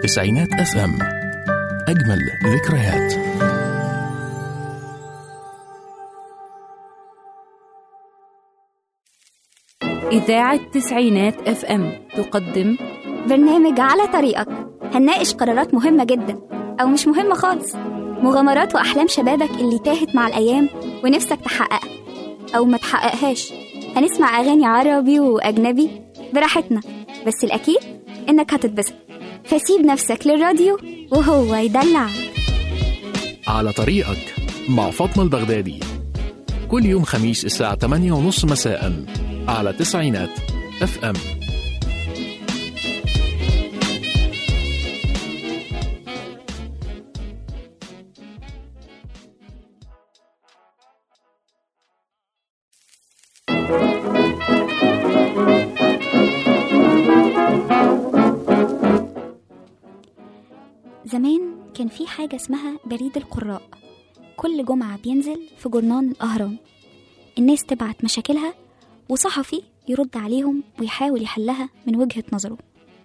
تسعينات اف ام اجمل ذكريات إذاعة تسعينات اف ام تقدم برنامج على طريقك هنناقش قرارات مهمة جدا أو مش مهمة خالص مغامرات وأحلام شبابك اللي تاهت مع الأيام ونفسك تحققها أو ما تحققهاش هنسمع أغاني عربي وأجنبي براحتنا بس الأكيد إنك هتتبسط فسيب نفسك للراديو وهو يدلعك على طريقك مع فاطمة البغدادي كل يوم خميس الساعة 8 ونص مساء على تسعينات اف ام زمان كان في حاجة اسمها بريد القراء كل جمعة بينزل في جرنان الأهرام الناس تبعت مشاكلها وصحفي يرد عليهم ويحاول يحلها من وجهة نظره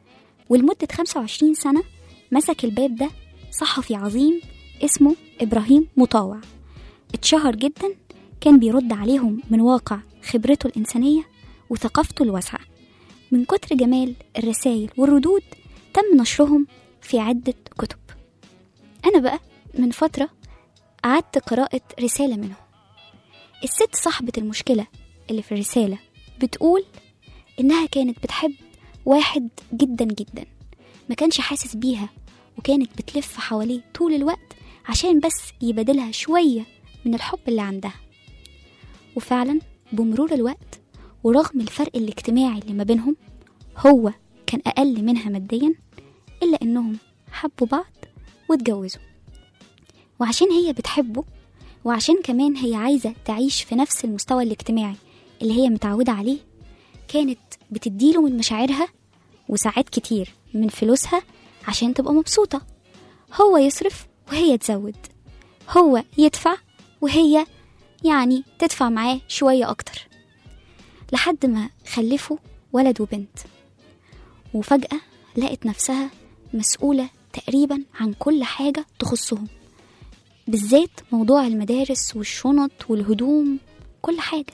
ولمدة 25 سنة مسك الباب ده صحفي عظيم اسمه إبراهيم مطاوع اتشهر جدا كان بيرد عليهم من واقع خبرته الإنسانية وثقافته الواسعة من كتر جمال الرسائل والردود تم نشرهم في عدة كتب أنا بقى من فترة قعدت قراءة رسالة منهم الست صاحبة المشكلة اللي في الرسالة بتقول إنها كانت بتحب واحد جدا جدا ما كانش حاسس بيها وكانت بتلف حواليه طول الوقت عشان بس يبادلها شوية من الحب اللي عندها وفعلا بمرور الوقت ورغم الفرق الاجتماعي اللي ما بينهم هو كان أقل منها ماديا إلا إنهم حبوا بعض واتجوزوا وعشان هي بتحبه وعشان كمان هي عايزة تعيش في نفس المستوى الاجتماعي اللي هي متعودة عليه كانت بتديله من مشاعرها وساعات كتير من فلوسها عشان تبقى مبسوطة هو يصرف وهي تزود هو يدفع وهي يعني تدفع معاه شوية أكتر لحد ما خلفوا ولد وبنت وفجأة لقت نفسها مسؤولة تقريبا عن كل حاجة تخصهم بالذات موضوع المدارس والشنط والهدوم كل حاجة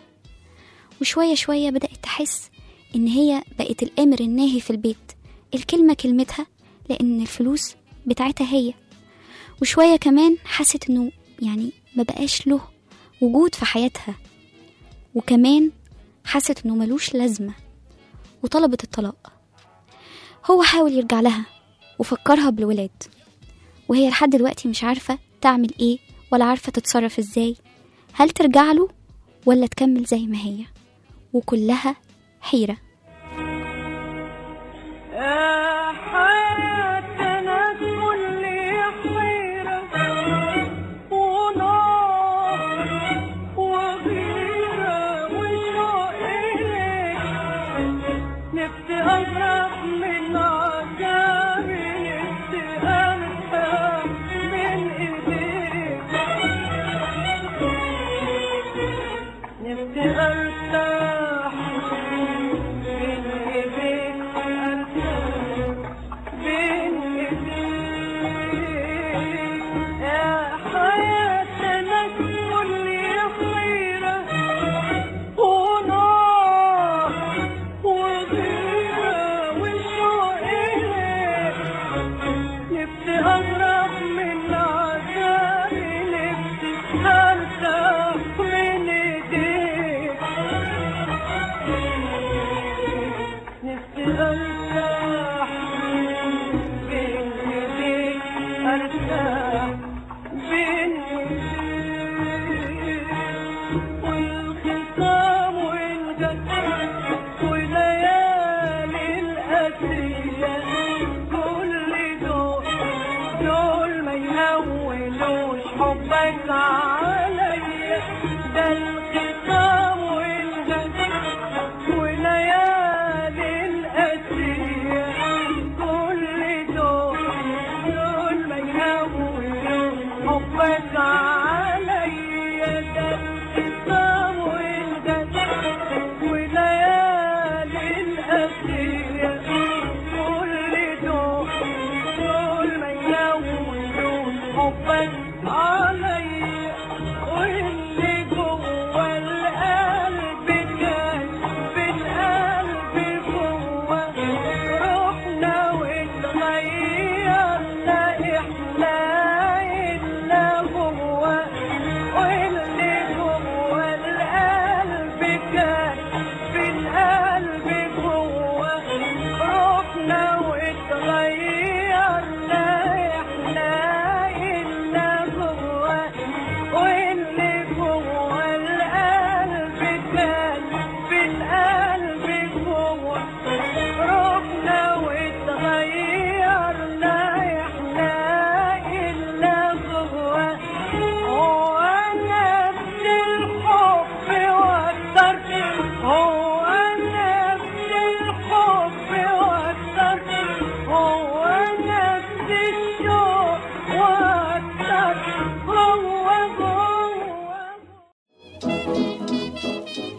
وشوية شوية بدأت تحس إن هي بقت الآمر الناهي في البيت الكلمة كلمتها لأن الفلوس بتاعتها هي وشوية كمان حست إنه يعني ما بقاش له وجود في حياتها وكمان حست إنه ملوش لازمة وطلبت الطلاق هو حاول يرجع لها وفكرها بالولاد وهي لحد دلوقتي مش عارفة تعمل ايه ولا عارفة تتصرف ازاي هل ترجع له ولا تكمل زي ما هي وكلها حيرة يا حياتنا كل حيرة ونار وغيرة وشوق إليك نفسي أهرب من عذابي نفسي أرتاح من إيديك نفسي أرتاح بين إيديك أرتاح بين إيديك يا حياتنا كل حيرة ونار وغيرة وشوق إليك نفسي أهرب من عذابي نفسي أرتاح من إيديك نفسي أرتاح بين إيديك أرتاح بين إيديك والخصام والجد وليالي الأسرية كل دول دول ما يهونوش حبك عليا ده الخصام والجد وليالي الأسرية كل دول دول ما يهونوش حبك عليا ده الخصام والجد وليالي الأسرية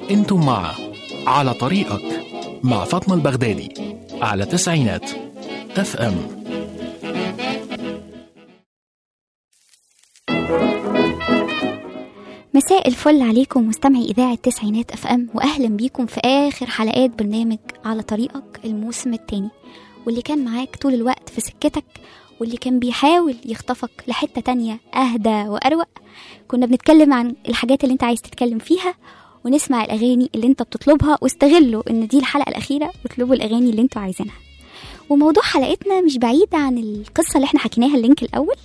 انتم مع على طريقك مع فاطمة البغدادي على تسعينات اف ام مساء الفل عليكم مستمعي إذاعة تسعينات أف أم وأهلا بيكم في آخر حلقات برنامج على طريقك الموسم التاني واللي كان معاك طول الوقت في سكتك واللي كان بيحاول يخطفك لحتة تانية أهدى وأروق كنا بنتكلم عن الحاجات اللي انت عايز تتكلم فيها ونسمع الأغاني اللي انت بتطلبها واستغلوا ان دي الحلقة الأخيرة واطلبوا الأغاني اللي انتوا عايزينها وموضوع حلقتنا مش بعيد عن القصة اللي احنا حكيناها اللينك الأول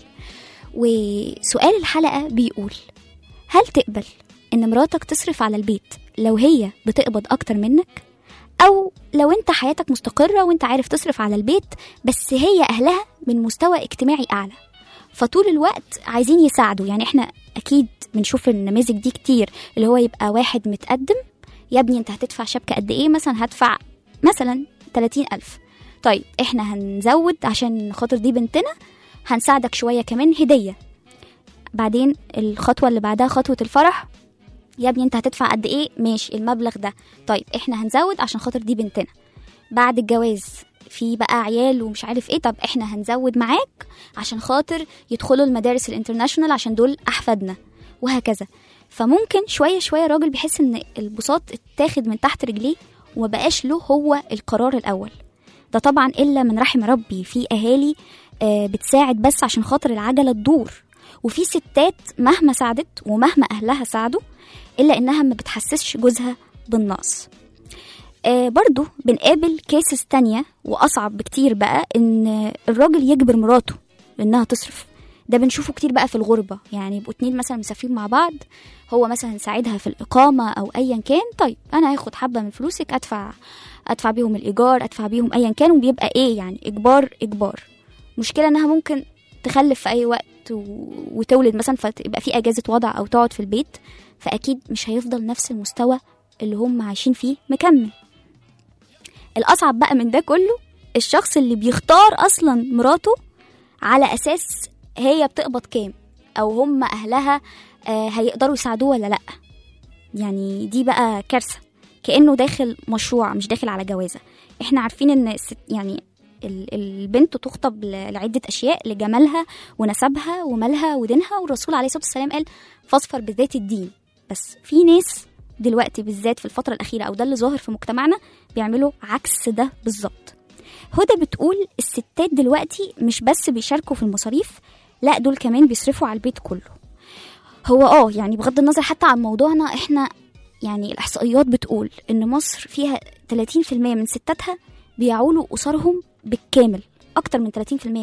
وسؤال الحلقة بيقول هل تقبل ان مراتك تصرف على البيت لو هي بتقبض اكتر منك او لو انت حياتك مستقرة وانت عارف تصرف على البيت بس هي اهلها من مستوى اجتماعي اعلى فطول الوقت عايزين يساعدوا يعني احنا اكيد بنشوف النماذج دي كتير اللي هو يبقى واحد متقدم يا ابني انت هتدفع شبكة قد ايه مثلا هدفع مثلا 30 ألف طيب احنا هنزود عشان خاطر دي بنتنا هنساعدك شوية كمان هدية بعدين الخطوة اللي بعدها خطوة الفرح يا ابني انت هتدفع قد ايه ماشي المبلغ ده طيب احنا هنزود عشان خاطر دي بنتنا بعد الجواز في بقى عيال ومش عارف ايه طب احنا هنزود معاك عشان خاطر يدخلوا المدارس الانترناشونال عشان دول احفادنا وهكذا فممكن شوية شوية الراجل بيحس ان البساط اتاخد من تحت رجليه وما بقاش له هو القرار الاول ده طبعا الا من رحم ربي في اهالي آه، بتساعد بس عشان خاطر العجله تدور وفي ستات مهما ساعدت ومهما اهلها ساعدوا الا انها ما بتحسسش جوزها بالنقص آه برضو بنقابل كيسز تانية وأصعب بكتير بقى إن الراجل يجبر مراته إنها تصرف ده بنشوفه كتير بقى في الغربة يعني يبقوا اتنين مثلا مسافرين مع بعض هو مثلا ساعدها في الإقامة أو أيا كان طيب أنا هاخد حبة من فلوسك أدفع أدفع بيهم الإيجار أدفع بيهم أيا كان وبيبقى إيه يعني إجبار إجبار مشكلة إنها ممكن تخلف في أي وقت و... وتولد مثلا فتبقى في أجازة وضع أو تقعد في البيت فأكيد مش هيفضل نفس المستوى اللي هم عايشين فيه مكمل الأصعب بقى من ده كله الشخص اللي بيختار أصلا مراته على أساس هي بتقبض كام أو هم أهلها آه، هيقدروا يساعدوه ولا لأ يعني دي بقى كارثة كأنه داخل مشروع مش داخل على جوازة احنا عارفين ان الست يعني ال- البنت تخطب ل- لعدة أشياء لجمالها ونسبها ومالها ودينها والرسول عليه الصلاة والسلام قال فاصفر بذات الدين بس في ناس دلوقتي بالذات في الفترة الأخيرة أو ده اللي ظاهر في مجتمعنا بيعملوا عكس ده بالظبط هدى بتقول الستات دلوقتي مش بس بيشاركوا في المصاريف لا دول كمان بيصرفوا على البيت كله هو اه يعني بغض النظر حتى عن موضوعنا احنا يعني الإحصائيات بتقول إن مصر فيها 30% من ستاتها بيعولوا أسرهم بالكامل أكتر من 30% كمان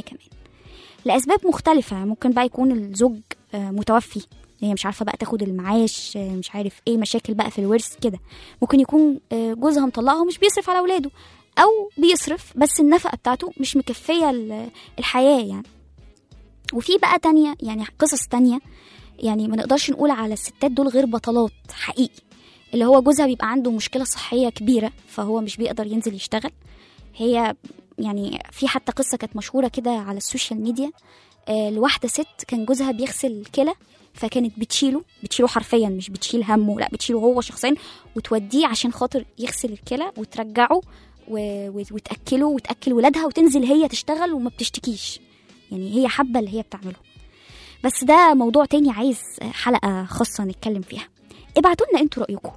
لأسباب مختلفة ممكن بقى يكون الزوج آه، متوفي هي مش عارفة بقى تاخد المعاش آه، مش عارف ايه مشاكل بقى في الورث كده ممكن يكون آه، جوزها مطلقها ومش بيصرف على أولاده أو بيصرف بس النفقة بتاعته مش مكفية ال- الحياة يعني وفي بقى تانية يعني قصص تانية يعني ما نقدرش نقول على الستات دول غير بطلات حقيقي اللي هو جوزها بيبقى عنده مشكلة صحية كبيرة فهو مش بيقدر ينزل يشتغل هي يعني في حتى قصة كانت مشهورة كده على السوشيال ميديا آه، لواحدة ست كان جوزها بيغسل الكلى فكانت بتشيله بتشيله حرفيا مش بتشيل همه لا بتشيله هو شخصيا وتوديه عشان خاطر يغسل الكلى وترجعه و... و- وتأكله وتأكل ولادها وتنزل هي تشتغل وما بتشتكيش يعني هي حابة اللي هي بتعمله بس ده موضوع تاني عايز حلقة خاصة نتكلم فيها ابعتوا لنا انتوا رأيكم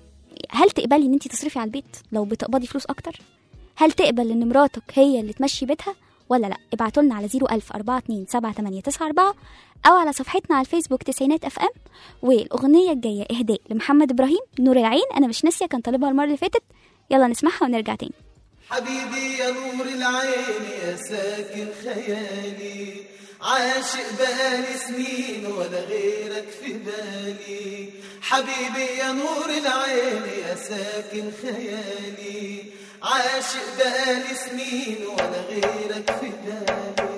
هل تقبلي ان انت تصرفي على البيت لو بتقبضي فلوس اكتر هل تقبل ان مراتك هي اللي تمشي بيتها ولا لا ابعتوا لنا على 01000 42 78 94 او على صفحتنا على الفيسبوك تسعينات اف ام والاغنيه الجايه اهداء لمحمد ابراهيم نور العين انا مش ناسيه كان طالبها المره اللي فاتت يلا نسمعها ونرجع تاني حبيبي يا نور العين يا ساكن خيالي عاشق بقالي سنين ولا غيرك في بالي حبيبي يا نور العين يا ساكن خيالي عاشق بقالي سنين ولا غيرك في بالي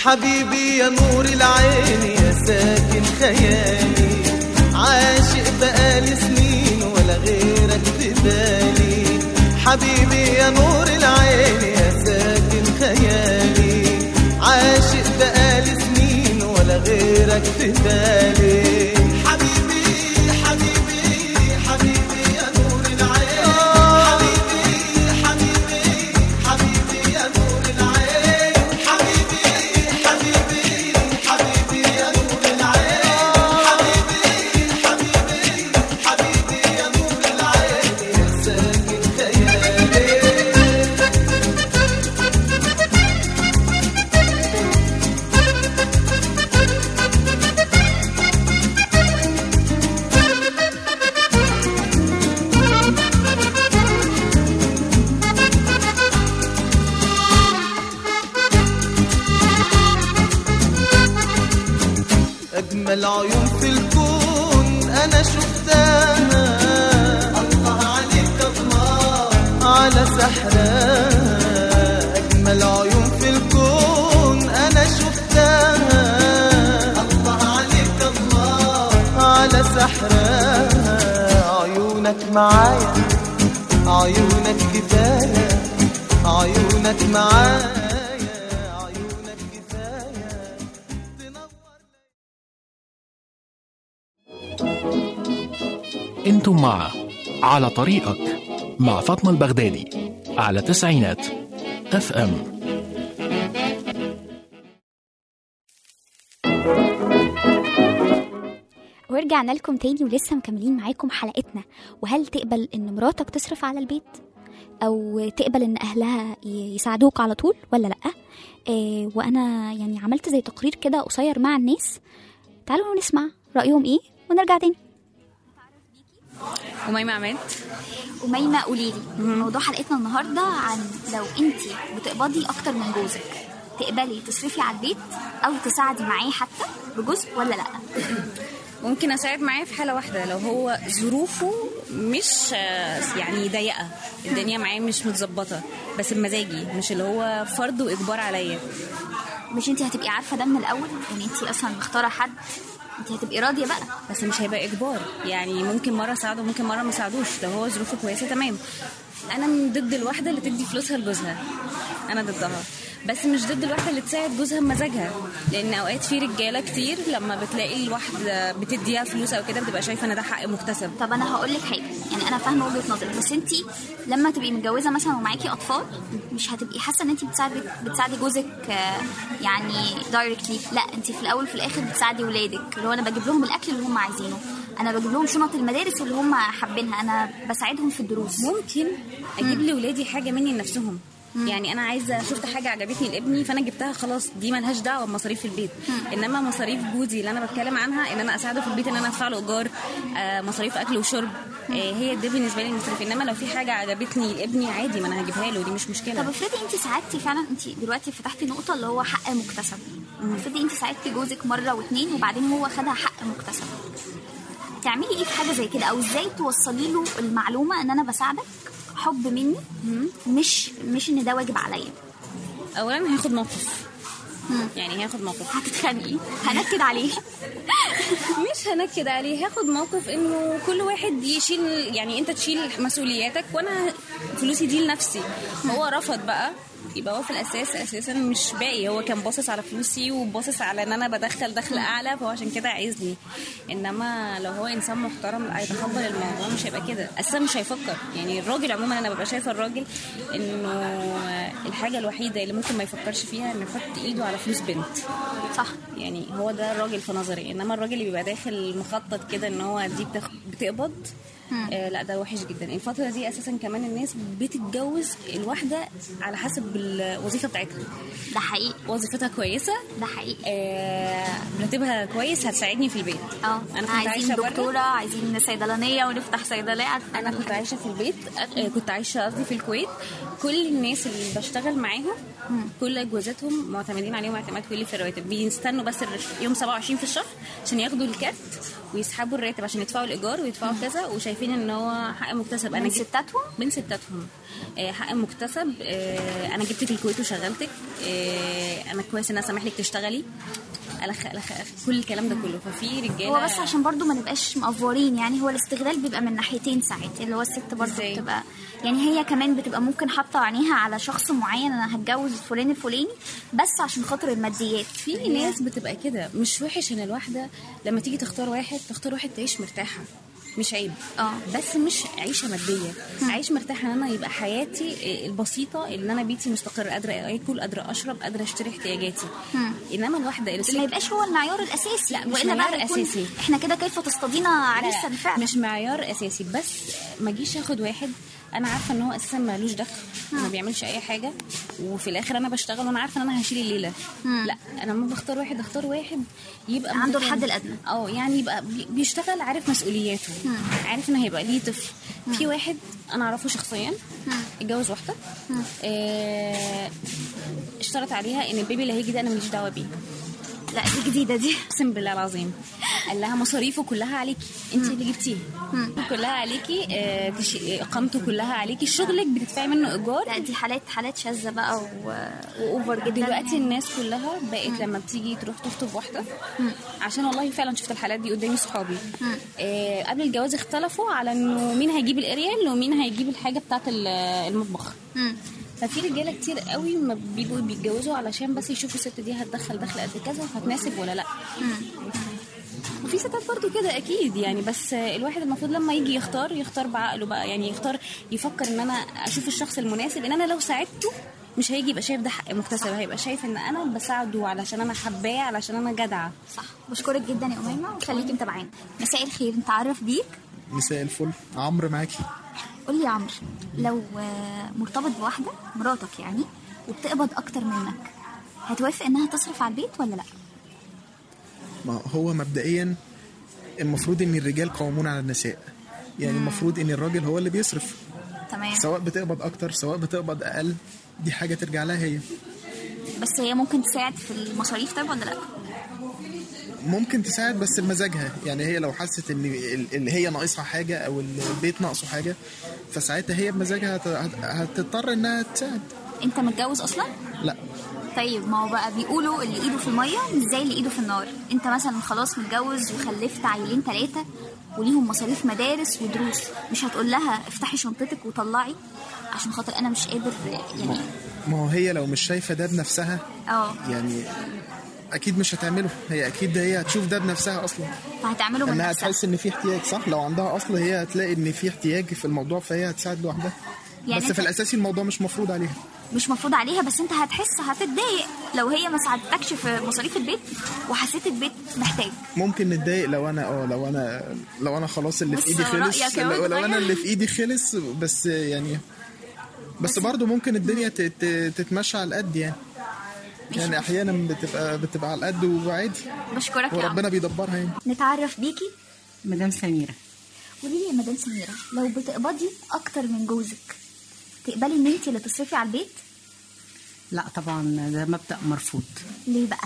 حبيبي يا نور العين يا ساكن خيالي عاشق بقالي سنين ولا غيرك في بالي حبيبي يا نور العين يا ساكن خيالي عاشق بقالي سنين ولا غيرك في بالي حبيبي حبيبي حبيبي يا نور العين حبيبي حبيبي حبيبي يا نور العين حبيبي حبيبي حبيبي يا نور العين حبيبي حبيبي حبيبي يا نور العين يا ساكن خيالي أجمل عيون في الكون أنا شفتها الله عليك الله على سحرها أجمل عيون في الكون أنا شفتها الله عليك الله على سحرها عيونك معايا عيونك كفاية عيونك معايا عيونك كفاية تنور انتم مع على طريقك مع فاطمة البغدادي على تسعينات اف ام ورجعنا لكم تاني ولسه مكملين معاكم حلقتنا وهل تقبل ان مراتك تصرف على البيت او تقبل ان اهلها ي- يساعدوك على طول ولا لا إيه وانا يعني عملت زي تقرير كده قصير مع الناس تعالوا نسمع رايهم ايه ونرجع تاني أميمة عماد أميمة قولي لي موضوع حلقتنا النهاردة عن لو انت بتقبضي أكتر من جوزك تقبلي تصرفي على البيت أو تساعدي معاه حتى بجزء ولا لأ ممكن أساعد معاه في حالة واحدة لو هو ظروفه مش آه، يعني ضيقة الدنيا معاه مش متظبطة بس بمزاجي مش اللي هو فرض وإجبار عليا مش انت هتبقي عارفة ده من الأول ان انت أصلا مختارة حد انت هتبقي راضية بقى بس مش هيبقى إجبار يعني ممكن مرة أساعده ممكن مرة ما أساعدوش لو هو ظروفه كويسة تمام أنا من ضد الواحدة اللي تدي فلوسها لجوزها أنا ضدها بس مش ضد الواحدة اللي تساعد جوزها بمزاجها لأن أوقات في رجالة كتير لما بتلاقي الواحدة بتديها فلوس أو كده بتبقى شايفة إن ده حق مكتسب طب انا هقول لك حاجه يعني انا فاهمه وجهه نظرك بس انت لما تبقي متجوزه مثلا ومعاكي اطفال مش هتبقي حاسه ان انت بتساعدي بتساعدي جوزك آه، يعني دايركتلي لا انت في الاول وفي الاخر بتساعدي ولادك اللي هو انا بجيب لهم الاكل اللي هم عايزينه انا بجيب لهم شنط المدارس اللي هم حابينها انا بساعدهم في الدروس ممكن اجيب لاولادي حاجه مني لنفسهم يعني انا عايزه شفت حاجه عجبتني لابني فانا جبتها خلاص دي ملهاش دعوه بمصاريف البيت انما مصاريف جوزي اللي انا بتكلم عنها ان انا اساعده في البيت ان انا ادفع له ايجار آه، مصاريف اكل وشرب آه، هي دي بالنسبه لي المصاريف انما لو في حاجه عجبتني لابني عادي ما انا هجيبها له دي مش طب مشكله افرضي انت ساعدتي فعلا انت دلوقتي فتحتي نقطه اللي هو حق مكتسب افرضي انت ساعدتي جوزك مره واتنين وبعدين هو خدها حق مكتسب تعملي ايه في حاجه زي كده او ازاي توصلي له المعلومه ان انا بساعدك حب مني مش مش ان ده واجب عليا اولا هياخد موقف يعني هياخد موقف هتتخانقي هنكد عليه مش هنكد عليه هاخد موقف انه كل واحد يشيل يعني انت تشيل مسؤولياتك وانا فلوسي دي لنفسي هو رفض بقى يبقى هو في الاساس اساسا مش باقي هو كان باصص على فلوسي وباصص على ان انا بدخل دخل اعلى فهو عشان كده عايزني انما لو هو انسان محترم هيتقبل الموضوع مش هيبقى كده اساسا مش هيفكر يعني الراجل عموما انا ببقى شايفه الراجل انه الحاجه الوحيده اللي ممكن ما يفكرش فيها انه يحط ايده على فلوس بنت صح يعني هو ده الراجل في نظري انما الراجل اللي بيبقى داخل مخطط كده ان هو دي بتخ... بتقبض آه لا ده وحش جدا الفتره دي اساسا كمان الناس بتتجوز الواحده على حسب الوظيفه بتاعتها ده حقيقي وظيفتها كويسه ده حقيقي آه مرتبها كويس هتساعدني في البيت اه انا كنت عايزين عايشه بره دكتوره عايزين صيدلانيه ونفتح صيدليه عارفة انا كنت عايشه في البيت آه، كنت عايشه قصدي في الكويت كل الناس اللي بشتغل معاهم كل جوازاتهم معتمدين عليهم اعتماد كلي في الرواتب بيستنوا بس الر- يوم 27 في الشهر عشان ياخدوا الكارت ويسحبوا الراتب عشان يدفعوا الايجار ويدفعوا كذا وشايفين شايفين ان هو حق مكتسب انا من جبت- ستاتهم من ستاتهم آه، حق مكتسب آه، انا جبتك الكويت وشغلتك آه، انا كويس ان انا سامح لك تشتغلي ألخ ألخ ألخ كل الكلام ده كله ففي رجاله هو بس عشان برضو ما نبقاش مقفورين يعني هو الاستغلال بيبقى من ناحيتين ساعات اللي هو الست برضو إزاي؟ بتبقى يعني هي كمان بتبقى ممكن حاطه عينيها على شخص معين انا هتجوز فلان الفلاني بس عشان خاطر الماديات في ناس بتبقى كده مش وحش ان الواحده لما تيجي تختار واحد تختار واحد تعيش مرتاحه مش عيب اه. بس مش عيشه ماديه عيش مرتاحه ان انا يبقى حياتي البسيطه ان انا بيتي مستقر قادره اكل قادره اشرب قادره اشتري احتياجاتي انما الواحده اللي ما يبقاش هو المعيار الاساسي لا، مش والا بقى معيار هيكون أساسي. احنا كده كيف تصطادينا عريسا لا، فعلا مش معيار اساسي بس ما اجيش اخد واحد انا عارفه ان هو اساسا مالوش دخل ما بيعملش اي حاجه وفي الاخر انا بشتغل وانا عارفه ان انا هشيل الليله لا انا لما بختار واحد اختار واحد يبقى عنده متفاهم. الحد الأدنى. اه يعني يبقى بي- بيشتغل عارف مسؤولياته عارف ان هيبقى ليه طفل في واحد انا اعرفه شخصيا اتجوز واحده آه، اشترط عليها ان البيبي اللي هيجي ده انا ماليش دعوه بيه لا دي جديده دي اقسم بالله العظيم قال لها مصاريفه كلها عليكي انت اللي جبتيه كلها عليكي آه، تش- اقامته كلها عليكي شغلك بتدفعي منه ايجار لا دي حالات حالات شاذه بقى و... واوفر جدا دلوقتي يعني. الناس كلها بقت لما بتيجي تروح تخطب واحده عشان والله فعلا شفت الحالات دي قدامي صحابي آه قبل الجواز اختلفوا على انه مين هيجيب الاريال ومين هيجيب الحاجه بتاعه ال- المطبخ مم. ففي رجاله كتير قوي ما بيبقوا بيتجوزوا علشان بس يشوفوا الست دي هتدخل دخل قد كذا وهتناسب ولا لا وفي ستات برضو كده اكيد يعني بس الواحد المفروض لما يجي يختار يختار بعقله بقى يعني يختار يفكر ان انا اشوف الشخص المناسب ان انا لو ساعدته مش هيجي يبقى شايف ده حق مكتسب هيبقى شايف ان انا بساعده علشان انا حباه علشان انا جدعه صح بشكرك جدا يا اميمه وخليكي متابعانا مساء الخير نتعرف بيك مساء الفل عمرو معاكي قول لي يا عمرو لو آه، مرتبط بواحده مراتك يعني وبتقبض اكتر منك هتوافق انها تصرف على البيت ولا لا ما هو مبدئيا المفروض ان الرجال قوامون على النساء يعني المفروض ان الراجل هو اللي بيصرف تمام سواء بتقبض اكتر سواء بتقبض اقل دي حاجه ترجع لها هي بس هي ممكن تساعد في المصاريف طيب ولا لا ممكن تساعد بس بمزاجها يعني هي لو حست ان ال- اللي هي ناقصها حاجه او البيت ناقصه حاجه فساعتها هي بمزاجها هت- هت- هتضطر انها تساعد انت متجوز اصلا لا طيب ما هو بقى بيقولوا اللي ايده في الميه مش زي اللي ايده في النار انت مثلا خلاص متجوز وخلفت عيلين ثلاثه وليهم مصاريف مدارس ودروس مش هتقول لها افتحي شنطتك وطلعي عشان خاطر انا مش قادر يعني ما هو هي لو مش شايفه ده بنفسها اه يعني اكيد مش هتعمله هي اكيد هي هتشوف ده بنفسها اصلا فهتعمله من انها نفسها تحس ان في احتياج صح لو عندها اصل هي هتلاقي ان في احتياج في الموضوع فهي هتساعد لوحدها يعني بس انت- في الاساسي الموضوع مش مفروض عليها مش مفروض عليها بس انت هتحس هتتضايق لو هي ما ساعدتكش في مصاريف البيت وحسيت البيت محتاج ممكن نتضايق لو انا اه لو انا لو انا خلاص اللي بص، في ايدي خلص رأيك لو, اهو لو انا اتغير. اللي في ايدي خلص بس يعني بس برضه ممكن الدنيا تت- تتمشى على القد يعني يعني احيانا بتبقى بتبقى على القد وعادي بشكرك يا عم وربنا بيدبرها يعني نتعرف بيكي مدام سميرة قولي لي يا مدام سميرة لو بتقبضي أكتر من جوزك تقبلي إن أنت اللي تصرفي على البيت؟ لا طبعا ده مبدأ مرفوض ليه بقى؟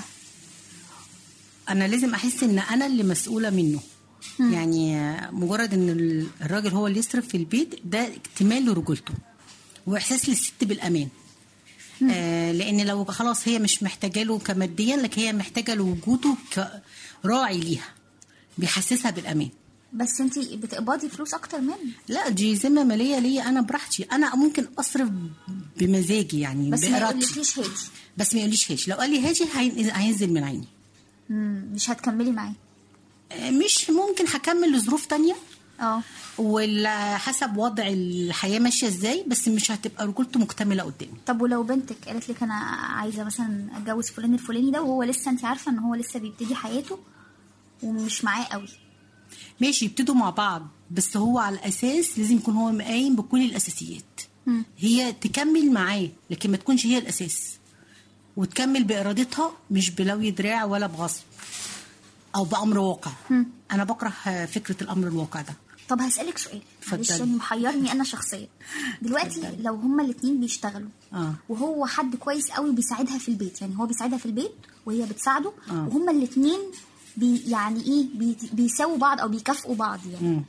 انا لازم احس ان انا اللي مسؤولة منه يعني مجرد ان الراجل هو اللي يصرف في البيت ده اكتمال لرجولته واحساس للست بالامان آه لان لو خلاص هي مش محتاجه له كماديا لكن هي محتاجه لوجوده كراعي ليها بيحسسها بالامان بس أنت بتقبضي فلوس أكتر منه لا دي ذمه ماليه ليا انا براحتي انا ممكن اصرف بمزاجي يعني بس ما بارادتي يقولكيش هاتي بس ما يقوليش هاجي لو قال لي هاجي هين- هينزل من عيني مم، مش هتكملي معاه آه، مش ممكن هكمل لظروف تانية اه ولا حسب وضع الحياة ماشية ازاي بس مش هتبقى رجولته مكتملة قدامي طب ولو بنتك قالت لك أنا عايزة مثلا أتجوز فلان الفلاني ده وهو لسه أنت عارفة إن هو لسه بيبتدي حياته ومش معاه قوي ماشي يبتدوا مع بعض بس هو على الأساس لازم يكون هو قايم بكل الأساسيات مم. هي تكمل معاه لكن ما تكونش هي الأساس وتكمل بإرادتها مش بلوي دراع ولا بغصب أو بأمر واقع أنا بكره فكرة الأمر الواقع ده طب هسألك سؤال معلش اتفضلي. يعني محيرني أنا شخصيا دلوقتي لو هما الاتنين بيشتغلوا آه. وهو حد كويس قوي بيساعدها في البيت يعني هو بيساعدها في البيت وهي بتساعده آه. وهما الاتنين بي يعني ايه بي بيساووا بعض او بيكافئوا بعض يعني مم.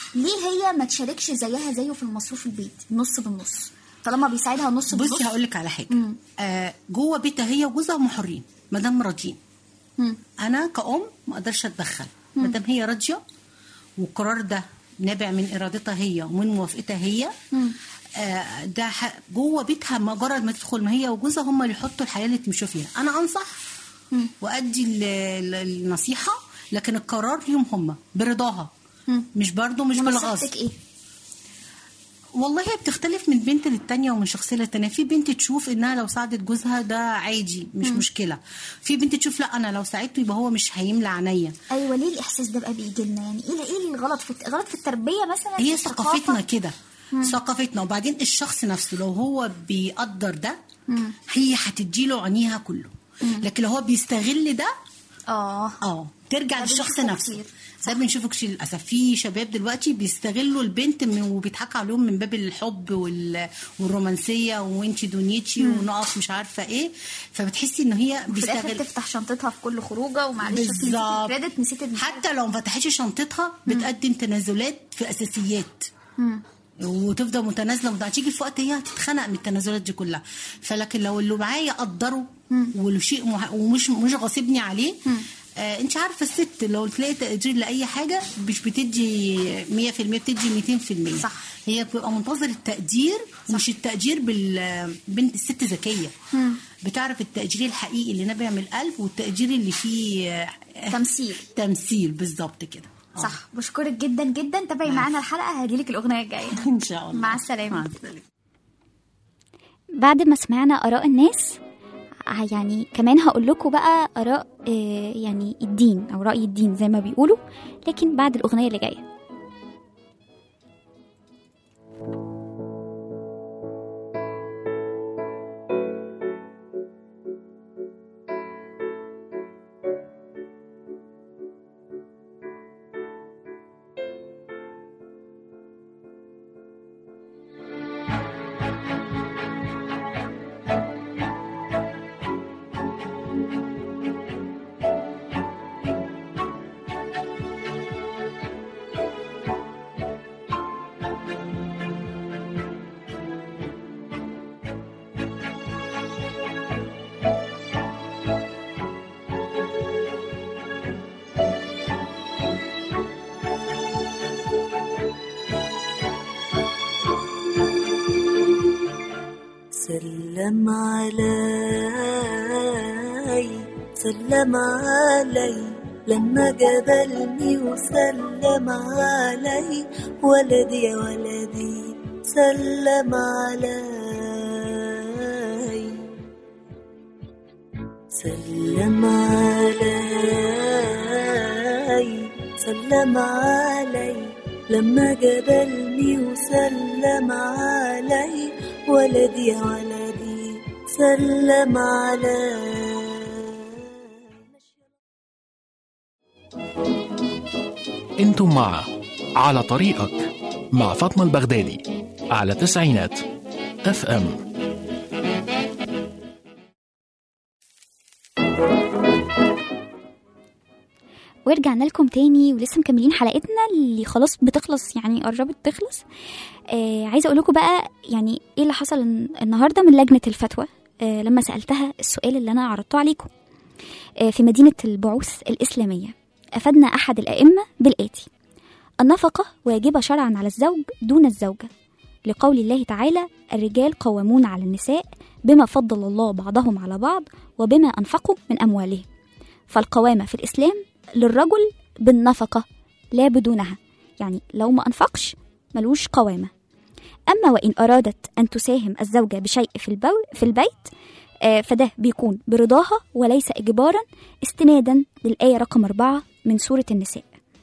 ليه هي ما تشاركش زيها زيه في المصروف البيت نص بالنص طالما بيساعدها نص بالنص بصي هقول لك على حاجه مم. آه جوه بيتها هي وجوزها هم حرين ما دام راضيين مم. انا كأم ما اقدرش اتدخل ما دام هي راضيه والقرار ده نابع من ارادتها هي ومن موافقتها هي آه ده ح- جوه بيتها مجرد ما تدخل ما هي وجوزها هم اللي يحطوا الحياه اللي تمشوا فيها انا انصح وادي ال- ال- النصيحه لكن القرار ليهم هم برضاها مش برضه مش بالغصب ونصيحتك ايه والله هي بتختلف من بنت للتانية ومن شخصية للتانية في بنت تشوف انها لو ساعدت جوزها ده عادي مش مم. مشكلة في بنت تشوف لا انا لو ساعدته يبقى هو مش هيملى عينيا ايوه ليه الاحساس ده بقى بيجي لنا يعني ايه ايه الغلط في غلط في التربيه مثلا هي في ثقافتنا الثقافة؟ كده ثقافتنا وبعدين الشخص نفسه لو هو بيقدر ده مم. هي هتديله عينيها كله لكن لو هو بيستغل ده اه اه ترجع ده للشخص بنشوفه نفسه كتير. ده بنشوفه كتير للاسف في شباب دلوقتي بيستغلوا البنت من- وبيضحكوا عليهم من باب الحب وال... والرومانسيه وانتي دنيتي ونقف مش عارفه ايه فبتحسي ان هي في الاخر بيستغل تفتح شنطتها في كل خروجه ومعلش أصل نسيت بالظبط. الكريدت نسيت ال- حتى لو ما فتحتش شنطتها بتقدم تنازلات في اساسيات مم. وتفضل متنازله متنازلة. هتيجي في وقت هي هتتخنق من التنازلات دي كلها فلكن لو اللي معايا قدره والشيء مه... ومش مش غاصبني عليه آه انت عارفه الست لو تلاقي تقدير لاي حاجه مش بتدي 100% بتدي 200% صح. هي بتبقى منتظر التقدير مش التقدير بال بنت الست ذكيه بتعرف التقدير الحقيقي اللي نابع من القلب والتقدير اللي فيه آه، تمثيل تمثيل بالظبط كده آه. صح بشكرك جدا جدا تابعي معانا الحلقه هجيلك الاغنيه الجايه ان شاء الله مع السلامه مع السلامه بعد ما سمعنا آراء الناس ع- يعني كمان هقول لكم بقى آراء آه، يعني الدين أو رأي الدين زي ما بيقولوا لكن بعد الأغنية اللي جاية سلم علي سلم علي لما جبلني وسلم علي ولدي يا ولدي سلم علي سلم علي سلم علي لما جبلني وسلم علي ولدي يا ولدي سلم علي انتم مع على طريقك مع فاطمة البغدادي على تسعينات اف ام ورجعنا لكم تاني ولسه مكملين حلقتنا اللي خلاص بتخلص يعني قربت تخلص آه عايزه اقول لكم بقى يعني ايه اللي حصل الن- النهارده من لجنه الفتوى آه لما سالتها السؤال اللي انا عرضته عليكم آه في مدينه البعوث الاسلاميه افادنا احد الائمه بالاتي النفقه واجبه شرعا على الزوج دون الزوجه لقول الله تعالى الرجال قوامون على النساء بما فضل الله بعضهم على بعض وبما انفقوا من اموالهم فالقوامه في الاسلام للرجل بالنفقة لا بدونها يعني لو ما أنفقش ملوش قوامة أما وإن أرادت أن تساهم الزوجة بشيء في, البو في البيت آه، فده بيكون برضاها وليس إجبارا استنادا للآية رقم أربعة من سورة النساء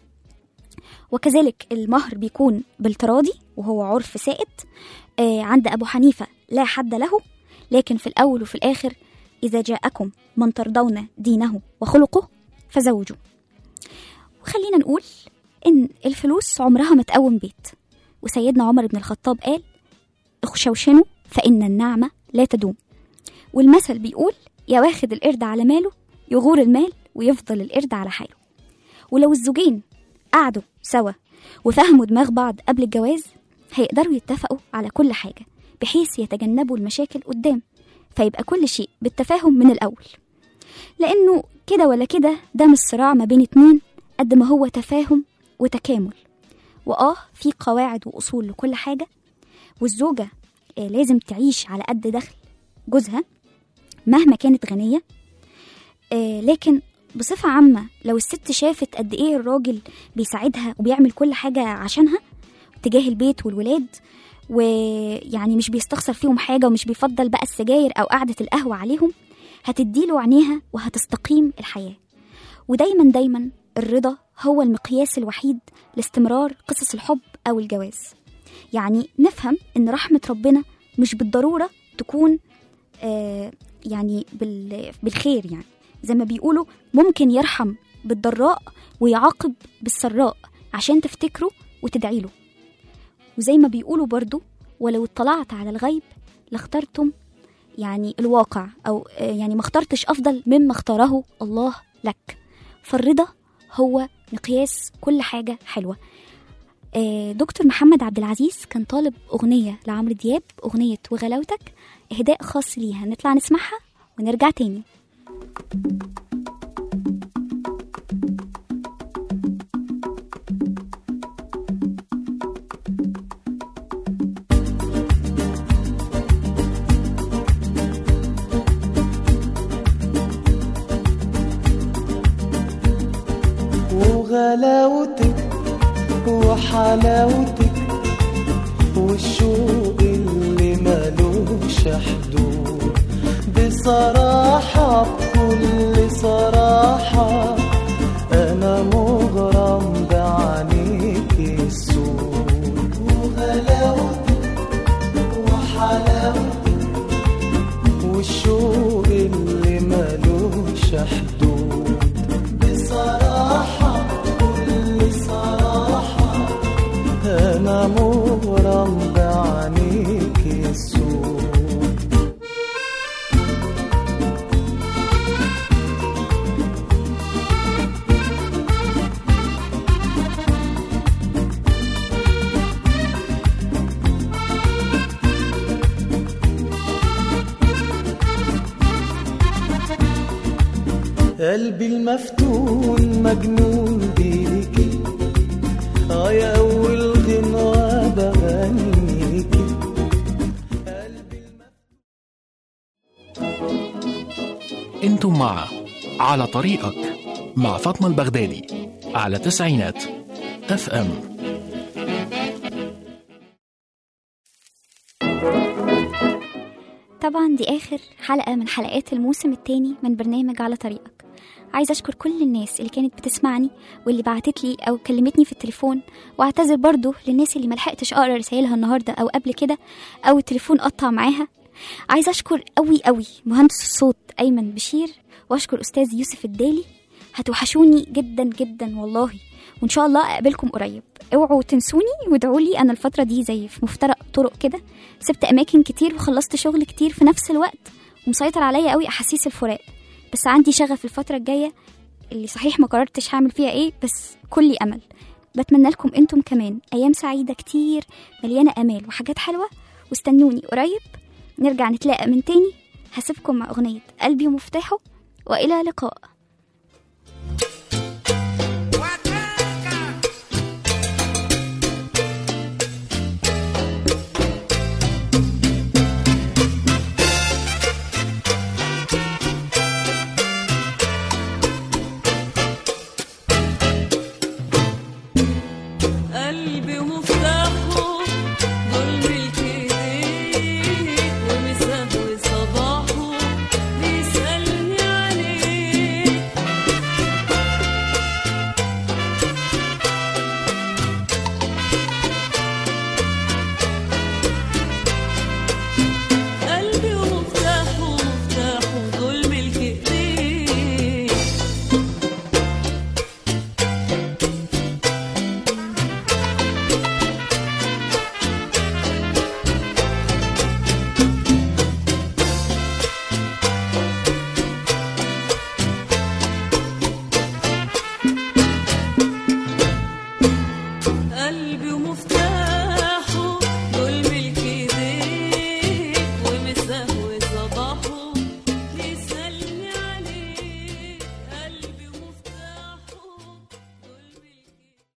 وكذلك المهر بيكون بالتراضي وهو عرف سائد آه، عند أبو حنيفة لا حد له لكن في الأول وفي الآخر إذا جاءكم من ترضون دينه وخلقه فزوجوا وخلينا نقول إن الفلوس عمرها ما تقوم بيت وسيدنا عمر بن الخطاب قال اخشوشنوا فإن النعمة لا تدوم والمثل بيقول يا واخد القرد على ماله يغور المال ويفضل القرد على حاله ولو الزوجين قعدوا سوا وفهموا دماغ بعض قبل الجواز هيقدروا يتفقوا على كل حاجة بحيث يتجنبوا المشاكل قدام فيبقى كل شيء بالتفاهم من الأول لأنه كده ولا كده ده مش صراع ما بين اتنين قد ما هو تفاهم وتكامل وآه في قواعد وأصول لكل حاجة والزوجة آه، لازم تعيش على قد دخل جوزها مهما كانت غنية آه، لكن بصفة عامة لو الست شافت قد إيه الراجل بيساعدها وبيعمل كل حاجة عشانها تجاه البيت والولاد ويعني مش بيستخسر فيهم حاجة ومش بيفضل بقى السجاير أو قعدة القهوة عليهم هتديله عينيها وهتستقيم الحياة ودايما دايما الرضا هو المقياس الوحيد لاستمرار قصص الحب أو الجواز يعني نفهم إن رحمة ربنا مش بالضرورة تكون آه يعني بال- بالخير يعني زي ما بيقولوا ممكن يرحم بالضراء ويعاقب بالسراء عشان تفتكروا وتدعي له وزي ما بيقولوا برضو ولو اطلعت على الغيب لاخترتم يعني الواقع أو آه، يعني ما اخترتش أفضل مما اختاره الله لك فالرضا هو مقياس كل حاجة حلوة آه، دكتور محمد عبد العزيز كان طالب أغنية لعمرو دياب أغنية وغلاوتك إهداء خاص ليها نطلع نسمعها ونرجع تاني وغلاوتك وحلاوتك والشوق اللي ملوش حدود بصراحة بكل صراحة أنا مغرم بعينيك السود وغلاوتك وحلاوتك والشوق اللي ملوش حدود بصراحة كل صراحة أنا مغرم بعينيك السود قلبي المفتون مجنون بيكي اه يا اول غنوة بغنيكي انتم مع على طريقك مع فاطمة البغدادي على تسعينات اف ام طبعا دي آخر حلقة من حلقات الموسم الثاني من برنامج على طريقك عايزة أشكر كل الناس اللي كانت بتسمعني واللي بعتت لي أو كلمتني في التليفون وأعتذر برضو للناس اللي ملحقتش أقرأ رسائلها النهاردة أو قبل كده أو التليفون قطع معاها عايزة أشكر قوي قوي مهندس الصوت أيمن بشير وأشكر أستاذ يوسف الدالي هتوحشوني جدا جدا والله وإن شاء الله أقابلكم قريب اوعوا تنسوني وادعوا لي أنا الفترة دي زي في مفترق طرق كده سبت أماكن كتير وخلصت شغل كتير في نفس الوقت ومسيطر عليا قوي أحاسيس الفراق بس عندي شغف الفترة الجاية اللي صحيح ما قررتش هعمل فيها ايه بس كلي أمل بتمنى لكم انتم كمان أيام سعيدة كتير مليانة أمال وحاجات حلوة واستنوني قريب نرجع نتلاقى من تاني هسيبكم مع أغنية قلبي ومفتاحه وإلى لقاء